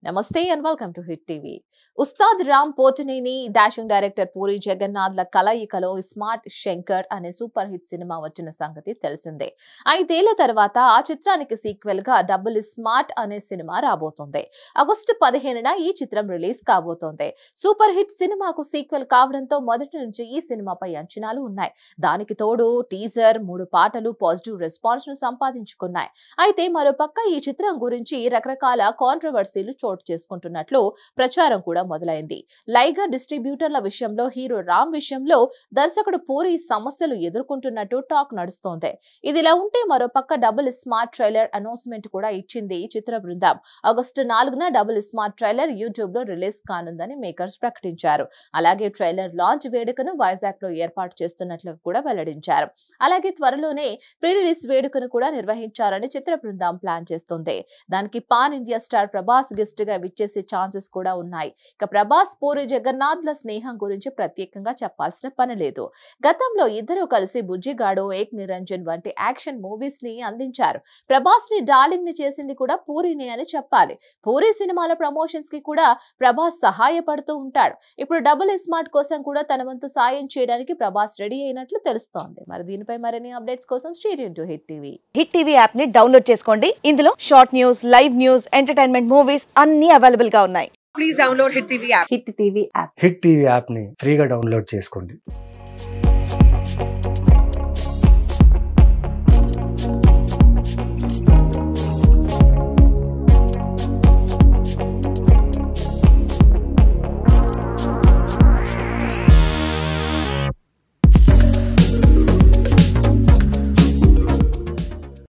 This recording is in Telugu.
నమస్తే and welcome to hit TV Ustaad Ram Pothineni dashing director Puri Jagannadh ల కలయికలో స్మార్ట్ శంకర్ అనే సూపర్ హిట్ సినిమా వచ్చిన సంగతి తెలిసిందే ఐదేళ్ల తర్వాత ఆ చిత్రానికి సీక్వెల్ గా డబుల్ స్మార్ట్ అనే సినిమా రాబోతోంది ఆగస్టు పదిహేనున ఈ చిత్రం రిలీజ్ కాబోతోంది సూపర్ హిట్ సినిమాకు సీక్వెల్ కావడంతో మొదటి నుంచి ఈ సినిమాపై అంచనాలు ఉన్నాయి దానికి తోడు టీజర్ మూడు పాటలు పాజిటివ్ రెస్పాన్స్ ను సంపాదించుకున్నాయి అయితే మరోపక్క ఈ చిత్రం గురించి రకరకాల కాంట్రవర్సీలు చోటు చేసుకుంటున్నట్లు ప్రచారం కూడా మొదలైంది లైగర్ డిస్ట్రిబ్యూటర్ల విషయంలో హీరో రామ్ విషయంలో దర్శకుడు పూరి సమస్యలు ఎదుర్కొంటున్నట్టు టాక్ నడుస్తోంది ఇదిలా ఉంటే మరోపక్క డబుల్ స్మార్ట్ ట్రైలర్ అనౌన్స్మెంట్ కూడా ఇచ్చింది ఈ చిత్ర బృందం ఆగస్టు నాలుగున డబుల్ స్మార్ట్ ట్రైలర్ యూట్యూబ్ లో రిలీజ్ కానుందని మేకర్స్ ప్రకటించారు అలాగే ట్రైలర్ లాంచ్ వేడుకను వైజాగ్ లో ఏర్పాటు చేస్తున్నట్లు కూడా వెల్లడించారు అలాగే త్వరలోనే ప్రీ రిలీజ్ వేడుకను కూడా నిర్వహించాలని చిత్ర బృందం ప్లాన్ చేస్తుంది దానికి pan India star Prabhas guest గా విచ్చేసే ఛాన్సెస్ కూడా ఉన్నాయి ఇక ప్రభాస్ పూరి జగన్నాథ్ ల స్నేహం గురించి ప్రత్యేకంగా చెప్పాల్సిన పని లేదు గతంలో ఇద్దరు కలిసి బుజ్జిగాడు ఏక్ నిరంజన్ వంటి యాక్షన్ మూవీస్ ని అందించారు ప్రభాస్ ని డార్లింగ్ ని చేసింది కూడా పూరినే అని చెప్పాలి పూరి సినిమాల ప్రమోషన్స్ కి కూడా ప్రభాస్ సహాయపడుతూ ఉంటాడు ఇప్పుడు డబుల్ స్మార్ట్ కోసం కూడా తన వంతు సాయం చేయడానికి ప్రభాస్ రెడీ అయినట్లు తెలుస్తోంది మరి దీనిపై మరిన్ని అప్డేట్స్ కోసం stay tuned to hit TV hit TV app ని డౌన్లోడ్ చేసుకోండి ఇందులో short news live news entertainment movies అన్ని అవైలబుల్ గా ఉన్నాయి please download Hit TV app. Hit TV app hit TV యాప్ని ఫ్రీగా డౌన్లోడ్ చేసుకోండి